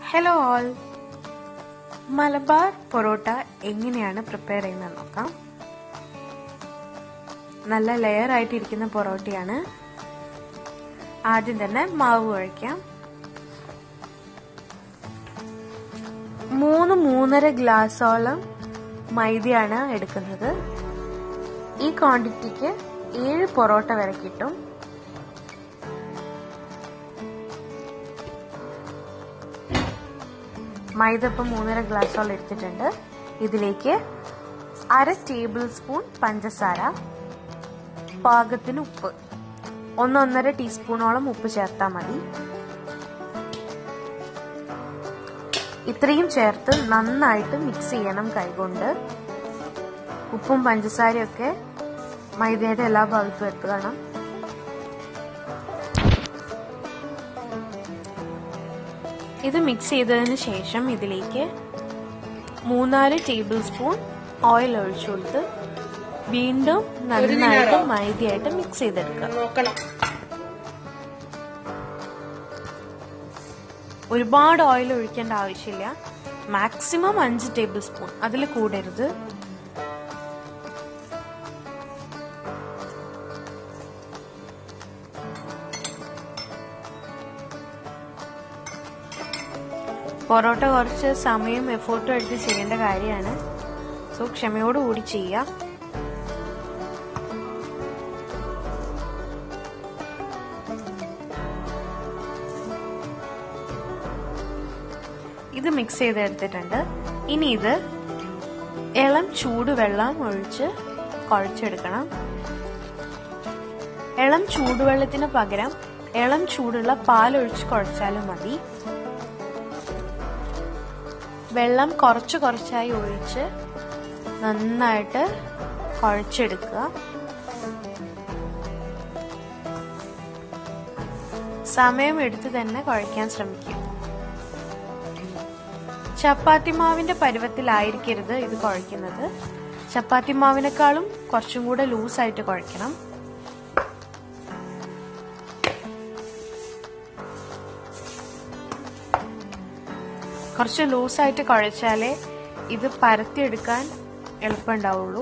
hello all Malabar parotta എങ്ങനെയാണ് prepare ചെയ്യുന്നത് നോക്കാം നല്ല ലെയർ ആയിട്ടിരിക്കുന്ന പൊറോട്ടയാണ് ആദ്യം തന്നെ മാവ് കുഴയ്ക്കാം മൂന്ന് മൂന്നര ഗ്ലാസോളം മൈദയാണ് എടുക്കുന്നത് ഈ ക്വാണ്ടിറ്റിക്ക് ഏഴ് പൊറോട്ട വരെ കിട്ടും മൈദ ഇപ്പം മൂന്നര ഗ്ലാസോളം എടുത്തിട്ടുണ്ട് ഇതിലേക്ക് അര ടേബിൾ സ്പൂൺ പഞ്ചസാര പാകത്തിന് ഉപ്പ് ഒന്നൊന്നര ടീസ്പൂണോളം ഉപ്പ് ചേർത്താൽ മതി ഇത്രയും ചേർത്ത് നന്നായിട്ട് മിക്സ് ചെയ്യണം കൈകൊണ്ട് ഉപ്പും പഞ്ചസാരയും ഒക്കെ മൈദയുടെ എല്ലാ ഭാഗത്തും എത്തണം ഇത് മിക്സ് ചെയ്തതിന് ശേഷം ഇതിലേക്ക് മൂന്നാല് ടേബിൾ സ്പൂൺ ഓയിൽ ഒഴിച്ചു കൊടുത്ത് വീണ്ടും നന്നായിട്ട് മൈദയായിട്ട് മിക്സ് ചെയ്തെടുക്കുക നോക്കണം ഒരുപാട് ഓയിൽ ഒഴിക്കേണ്ട ആവശ്യമില്ല മാക്സിമം അഞ്ച് ടേബിൾ സ്പൂൺ അതിൽ കൂടരുത് പൊറോട്ട കുറച്ച് സമയം എഫോർട്ടും എടുത്ത് ചെയ്യേണ്ട കാര്യമാണ് സോ ക്ഷമയോടുകൂടി ചെയ്യാം ഇത് മിക്സ് ചെയ്തെടുത്തിട്ടുണ്ട് ഇനി ഇത് ഇളം ചൂടുവെള്ളം ഒഴിച്ച് കുഴച്ചെടുക്കണം ഇളം ചൂടുവെള്ളത്തിന് പകരം ഇളം ചൂടുള്ള പാലൊഴിച്ച് കുഴച്ചാലും മതി വെള്ളം കുറച്ച് കുറച്ചായി ഒഴിച്ച് നന്നായിട്ട് കുഴച്ചെടുക്കുക സമയം എടുത്ത് തന്നെ കുഴയ്ക്കാൻ ശ്രമിക്കും ചപ്പാത്തി മാവിന്റെ പരുവത്തിലായിരിക്കരുത് ഇത് കുഴയ്ക്കുന്നത് ചപ്പാത്തി മാവിനേക്കാളും കുറച്ചും കൂടെ ലൂസായിട്ട് കുഴയ്ക്കണം കുറച്ച് ലൂസായിട്ട് കുഴച്ചാലേ ഇത് പരത്തിയെടുക്കാൻ എളുപ്പമുണ്ടാവുള്ളൂ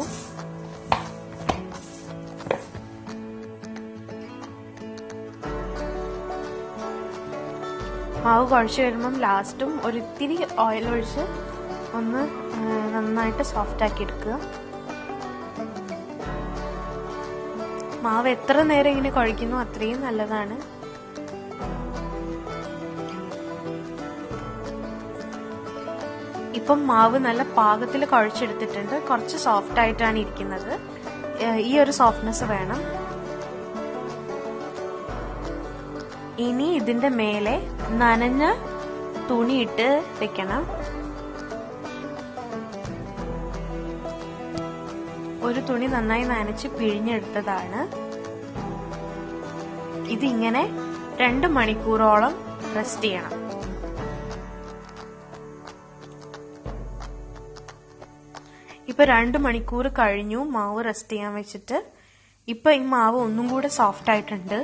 മാവ് കുഴച്ച് വരുമ്പം ലാസ്റ്റും ഒരിത്തിരി ഓയിൽ ഒഴിച്ച് ഒന്ന് നന്നായിട്ട് സോഫ്റ്റ് ആക്കി എടുക്കുക മാവ് എത്ര നേരം ഇങ്ങനെ കുഴക്കുന്നു അത്രയും നല്ലതാണ് ഇപ്പം മാവ് നല്ല പാകത്തിൽ കുഴച്ചെടുത്തിട്ടുണ്ട് കുറച്ച് സോഫ്റ്റ് ആയിട്ടാണ് ഇരിക്കുന്നത് ഈ ഒരു സോഫ്റ്റ്നെസ് വേണം ഇനി ഇതിന്റെ മേലെ നനഞ്ഞ തുണിയിട്ട് വെക്കണം ഒരു തുണി നന്നായി നനച്ച് പിഴിഞ്ഞെടുത്തതാണ് ഇതിങ്ങനെ രണ്ട് മണിക്കൂറോളം റെസ്റ്റ് ചെയ്യണം ഇപ്പൊ രണ്ട് മണിക്കൂർ കഴിഞ്ഞു മാവ് റെസ്റ്റ് ചെയ്യാൻ വെച്ചിട്ട് ഇപ്പൊ ഈ മാവ് ഒന്നും കൂടെ സോഫ്റ്റ് ആയിട്ടുണ്ട്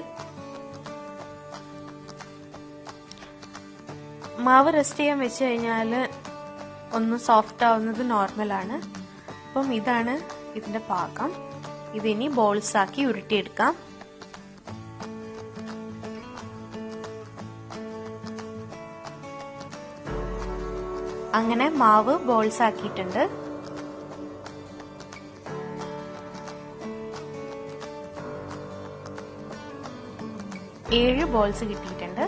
മാവ് റെസ്റ്റ് ചെയ്യാൻ വെച്ച് കഴിഞ്ഞാൽ ഒന്ന് സോഫ്റ്റ് ആവുന്നത് നോർമലാണ് അപ്പം ഇതാണ് ഇതിന്റെ പാകം ഇതിനി ബോൾസ് ആക്കി ഉരുട്ടിയെടുക്കാം അങ്ങനെ മാവ് ബോൾസ് ആക്കിയിട്ടുണ്ട് ഏഴ് ബോൾസ് കിട്ടിയിട്ടുണ്ട്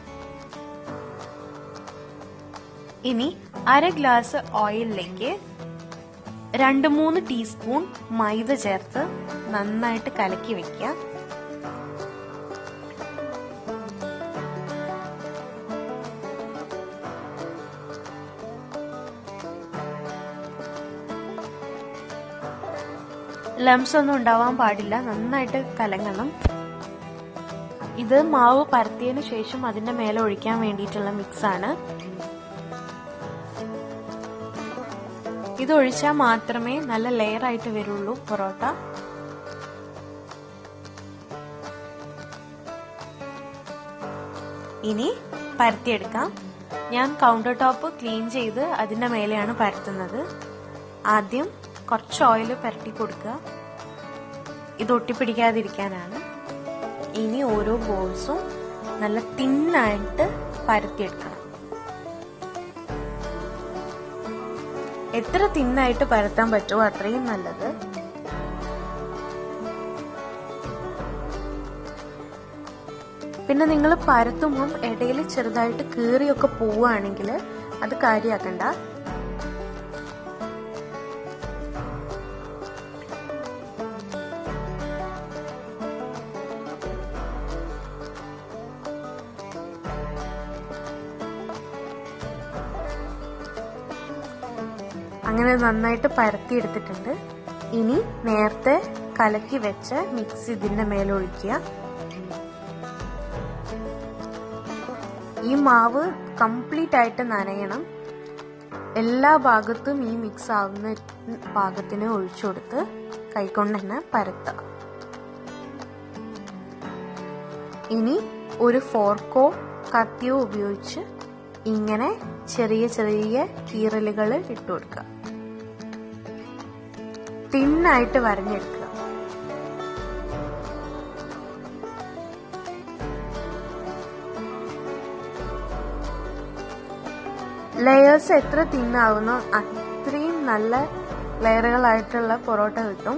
ഇനി അര ഗ്ലാസ് ഓയിലിലേക്ക് രണ്ട് മൂന്ന് ടീസ്പൂൺ മൈദ ചേർത്ത് നന്നായിട്ട് കലക്കി വെക്കുക ലംസ് ഒന്നും ഉണ്ടാവാൻ പാടില്ല നന്നായിട്ട് കലങ്ങണം ഇത് മാവ് പരത്തിയതിനു ശേഷം അതിന്റെ മേലെ ഒഴിക്കാൻ വേണ്ടിയിട്ടുള്ള മിക്സ് ആണ് ഇത് ഒഴിച്ചാൽ മാത്രമേ നല്ല ലെയർ ആയിട്ട് വരുള്ളൂ പൊറോട്ട ഇനി പരത്തിയെടുക്കാം ഞാൻ കൗണ്ടർ ടോപ്പ് ക്ലീൻ ചെയ്ത് അതിന്റെ മേലെയാണ് പരത്തുന്നത് ആദ്യം കുറച്ച് ഓയിൽ പരട്ടി കൊടുക്കുക ഇത് ഒട്ടിപ്പിടിക്കാതിരിക്കാനാണ് ഇനി ഓരോ ബോൾസും നല്ല തിന്നായിട്ട് പരത്തിയെടുക്കണം എത്ര തിന്നായിട്ട് പരത്താൻ പറ്റുമോ അത്രയും നല്ലത് പിന്നെ നിങ്ങൾ പരത്തുമ്പം ഇടയിൽ ചെറുതായിട്ട് കീറിയൊക്കെ പോവുകയാണെങ്കിൽ അത് കാര്യാക്കണ്ട അങ്ങനെ നന്നായിട്ട് പരത്തിയെടുത്തിട്ടുണ്ട് ഇനി നേരത്തെ കലക്കി വെച്ച മിക്സ് ഇതിന്റെ മേലെ ഒഴിക്കുക ഈ മാവ് കംപ്ലീറ്റ് ആയിട്ട് നനയണം എല്ലാ ഭാഗത്തും ഈ മിക്സ് ആവുന്ന പാകത്തിന് ഒഴിച്ചു കൊടുത്ത് കൈകൊണ്ട് തന്നെ പരത്തുക ഇനി ഒരു ഫോർക്കോ കത്തിയോ ഉപയോഗിച്ച് ഇങ്ങനെ ചെറിയ ചെറിയ കീറലുകൾ ഇട്ടു കൊടുക്കുക തിന്നായിട്ട് വരഞ്ഞെടുക്കുക ലെയേഴ്സ് എത്ര തിന്നാവുന്നോ അത്രയും നല്ല ലെയറുകളായിട്ടുള്ള പൊറോട്ട കിട്ടും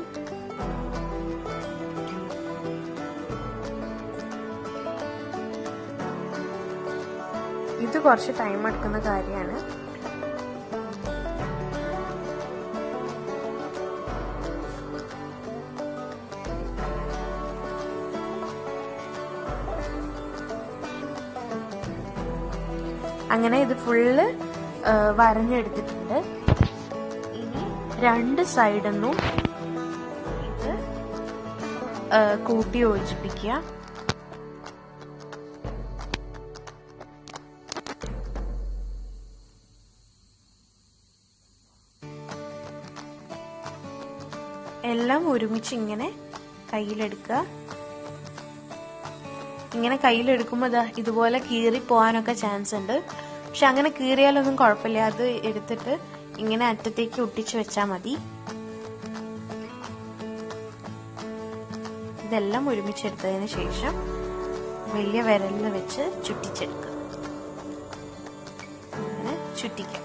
ഇത് കുറച്ച് ടൈം എടുക്കുന്ന കാര്യമാണ് അങ്ങനെ ഇത് ഫുള്ള് വരഞ്ഞെടുത്തിട്ടുണ്ട് ഇനി രണ്ട് സൈഡിൽ നിന്നും ഇത് കൂട്ടി യോജിപ്പിക്കുക എല്ലാം ഒരുമിച്ച് ഇങ്ങനെ കയ്യിലെടുക്കുക ഇങ്ങനെ കയ്യിലെടുക്കുമ്പോൾ ഇതാ ഇതുപോലെ കീറി പോകാനൊക്കെ ചാൻസ് ഉണ്ട് പക്ഷെ അങ്ങനെ കീറിയാലൊന്നും കുഴപ്പമില്ല അത് എടുത്തിട്ട് ഇങ്ങനെ അറ്റത്തേക്ക് ഒട്ടിച്ചു വെച്ചാൽ മതി ഇതെല്ലാം ഒരുമിച്ചെടുത്തതിന് ശേഷം വലിയ വിരലിൽ വെച്ച് ചുറ്റിച്ചെടുക്കുക അങ്ങനെ ചുറ്റിക്കാം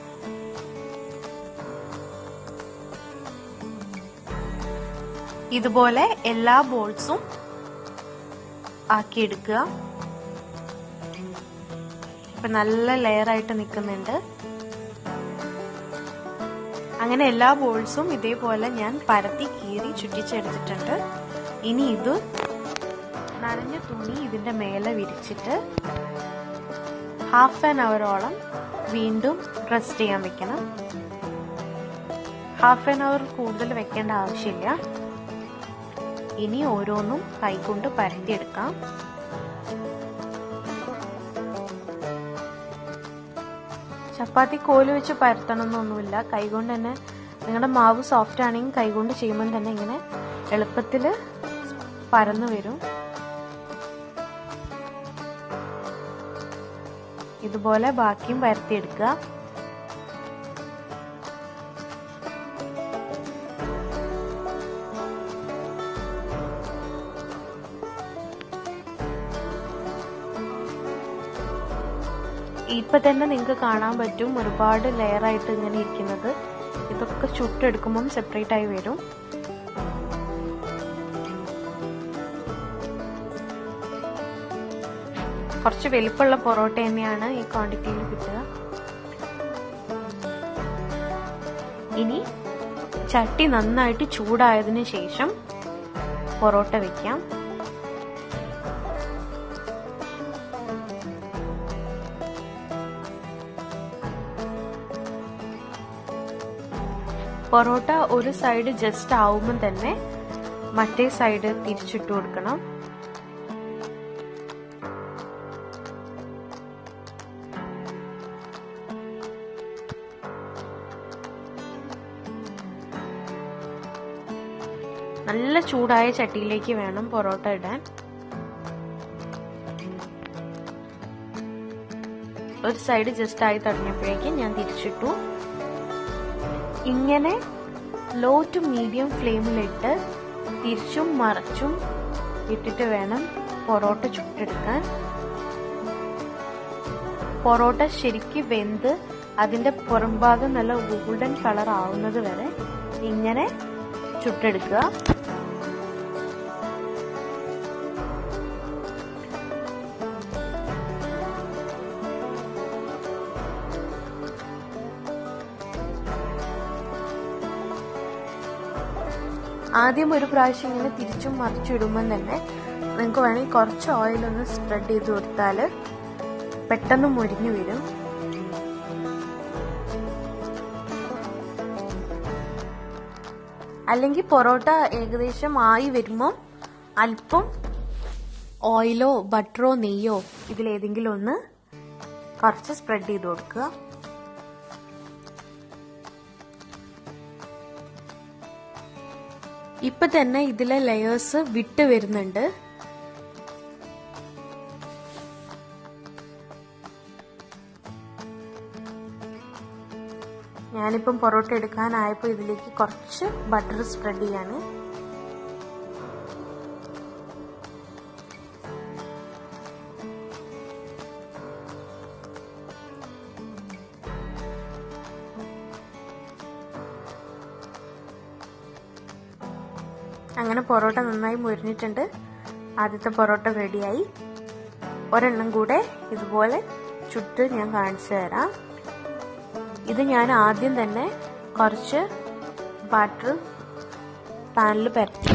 ഇതുപോലെ എല്ലാ ബോൾസും ആക്കിയെടുക്കുക ഇപ്പൊ നല്ല ലെയർ ആയിട്ട് നിൽക്കുന്നുണ്ട് അങ്ങനെ എല്ലാ ബോൾസും ഇതേപോലെ ഞാൻ പരത്തി കീറി ചുറ്റിച്ചെടുത്തിട്ടുണ്ട് ഇനി ഇത് നനഞ്ഞ തുണി ഇതിന്റെ മേലെ വിരിച്ചിട്ട് ഹാഫ് ആൻ അവറോളം വീണ്ടും റെസ്റ്റ് ചെയ്യാൻ വെക്കണം ഹാഫ് ആൻ അവർ കൂടുതൽ വെക്കേണ്ട ആവശ്യമില്ല ഇനി ഓരോന്നും കൈകൊണ്ട് പരത്തിയെടുക്കാം ചപ്പാത്തി കോല് വെച്ച് പരത്തണമെന്നൊന്നുമില്ല കൈകൊണ്ട് തന്നെ നിങ്ങളുടെ മാവ് സോഫ്റ്റ് ആണെങ്കിൽ കൈകൊണ്ട് ചെയ്യുമ്പോൾ തന്നെ ഇങ്ങനെ എളുപ്പത്തിൽ പരന്നു വരും ഇതുപോലെ ബാക്കിയും പരത്തിയെടുക്കുക ഇപ്പൊ തന്നെ നിങ്ങൾക്ക് കാണാൻ പറ്റും ഒരുപാട് ലെയർ ആയിട്ട് ഇങ്ങനെ ഇരിക്കുന്നത് ഇതൊക്കെ ചുട്ടെടുക്കുമ്പം സെപ്പറേറ്റ് ആയി വരും കുറച്ച് വലിപ്പമുള്ള പൊറോട്ട തന്നെയാണ് ഈ ക്വാണ്ടിറ്റിയിൽ കിട്ടുക ഇനി ചട്ടി നന്നായിട്ട് ചൂടായതിനു ശേഷം പൊറോട്ട വെക്കാം പൊറോട്ട ഒരു സൈഡ് ജസ്റ്റ് ആവുമ്പോൾ തന്നെ മറ്റേ സൈഡ് തിരിച്ചിട്ട് കൊടുക്കണം നല്ല ചൂടായ ചട്ടിയിലേക്ക് വേണം പൊറോട്ട ഇടാൻ ഒരു സൈഡ് ജസ്റ്റ് ആയി തുടങ്ങിയപ്പോഴേക്കും ഞാൻ തിരിച്ചിട്ടു ഇങ്ങനെ ലോ ടു മീഡിയം ഫ്ലെയിമിലിട്ട് തിരിച്ചും മറച്ചും ഇട്ടിട്ട് വേണം പൊറോട്ട ചുട്ടെടുക്കാൻ പൊറോട്ട ശരിക്ക് വെന്ത് അതിന്റെ പുറംഭാഗം നല്ല ഗോൾഡൻ കളർ ആവുന്നത് വരെ ഇങ്ങനെ ചുട്ടെടുക്കുക ആദ്യം ഒരു പ്രാവശ്യം ഇങ്ങനെ തിരിച്ചും മറിച്ചിടുമ്പം തന്നെ നിങ്ങൾക്ക് വേണമെങ്കിൽ കുറച്ച് ഓയിൽ ഒന്ന് സ്പ്രെഡ് ചെയ്ത് കൊടുത്താൽ പെട്ടെന്ന് മുരിഞ്ഞു വരും അല്ലെങ്കിൽ പൊറോട്ട ഏകദേശം ആയി വരുമ്പം അല്പം ഓയിലോ ബട്ടറോ നെയ്യോ ഇതിലേതെങ്കിലും ഒന്ന് കുറച്ച് സ്പ്രെഡ് ചെയ്ത് കൊടുക്കുക ഇപ്പൊ തന്നെ ഇതിലെ ലെയേഴ്സ് വിട്ട് വരുന്നുണ്ട് ഞാനിപ്പം പൊറോട്ട എടുക്കാനായപ്പോൾ ഇതിലേക്ക് കുറച്ച് ബട്ടർ സ്പ്രെഡ് ചെയ്യാണ് അങ്ങനെ പൊറോട്ട നന്നായി മുരിഞ്ഞിട്ടുണ്ട് ആദ്യത്തെ പൊറോട്ട റെഡിയായി ഒരെണ്ണം കൂടെ ഇതുപോലെ ചുട്ട് ഞാൻ കാണിച്ചു തരാം ഇത് ഞാൻ ആദ്യം തന്നെ കുറച്ച് ബട്ടർ പാനിൽ പരത്തി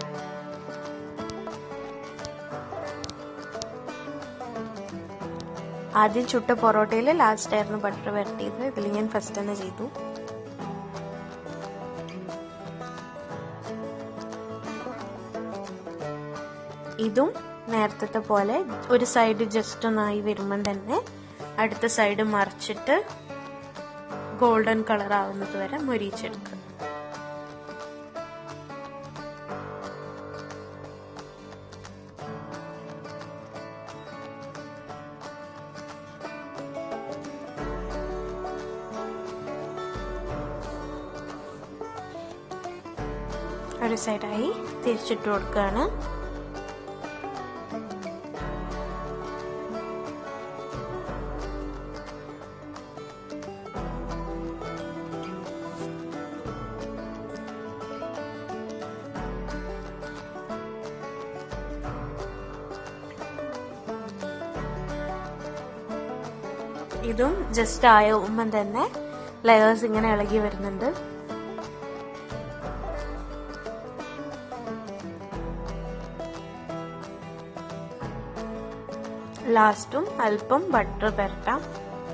ആദ്യം ചുട്ട പൊറോട്ടയിൽ ലാസ്റ്റ് ആയിരുന്നു ബട്ടർ പരട്ടിയത് ഇതിൽ ഞാൻ ഫസ്റ്റ് തന്നെ ചെയ്തു ഇതും നേരത്തെ പോലെ ഒരു സൈഡ് ജസ്റ്റ് ഒന്നായി വരുമ്പം തന്നെ അടുത്ത സൈഡ് മറിച്ചിട്ട് ഗോൾഡൻ കളർ ആവുന്നത് വരെ മൊരിച്ചെടുക്കുക ഒരു സൈഡായി തിരിച്ചിട്ട് കൊടുക്കുകയാണ് ഇതും ജസ്റ്റ് ആയുമ്പം തന്നെ ലെയേഴ്സ് ഇങ്ങനെ ഇളകി വരുന്നുണ്ട് ലാസ്റ്റും അല്പം ബട്ടർ പെരട്ടാം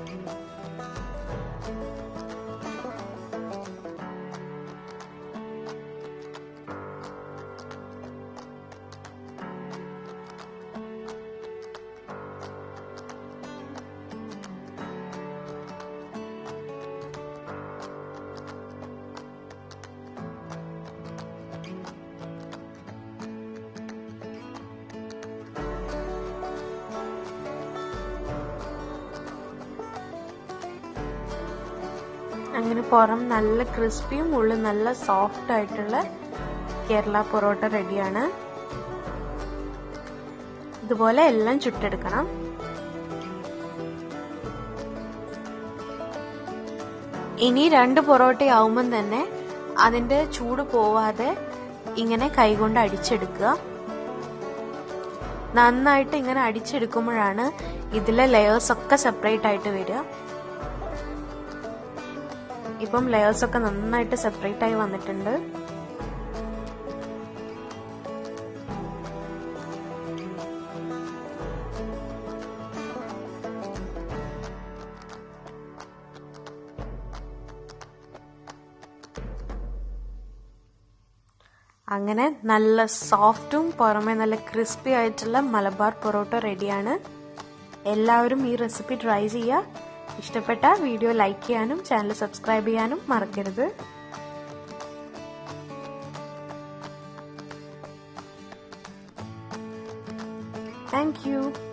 അങ്ങനെ പുറം നല്ല ക്രിസ്പിയും ഉള്ളിൽ നല്ല സോഫ്റ്റ് ആയിട്ടുള്ള കേരള പൊറോട്ട റെഡിയാണ് ഇതുപോലെ എല്ലാം ചുട്ടെടുക്കണം ഇനി രണ്ട് പൊറോട്ട ആവുമ്പം തന്നെ അതിന്റെ ചൂട് പോവാതെ ഇങ്ങനെ കൈകൊണ്ട് അടിച്ചെടുക്കുക നന്നായിട്ട് ഇങ്ങനെ അടിച്ചെടുക്കുമ്പോഴാണ് ഇതിലെ ലെയേഴ്സ് ഒക്കെ സെപ്പറേറ്റ് ആയിട്ട് വരിക ഇപ്പം ലെയേഴ്സ് ഒക്കെ നന്നായിട്ട് സെപ്പറേറ്റ് ആയി വന്നിട്ടുണ്ട് അങ്ങനെ നല്ല സോഫ്റ്റും പുറമെ നല്ല ക്രിസ്പി ആയിട്ടുള്ള മലബാർ പൊറോട്ട റെഡിയാണ് എല്ലാവരും ഈ റെസിപ്പി ട്രൈ ചെയ്യുക ഇഷ്ടപ്പെട്ട വീഡിയോ ലൈക്ക് ചെയ്യാനും ചാനൽ സബ്സ്ക്രൈബ് ചെയ്യാനും മറക്കരുത് താങ്ക് യു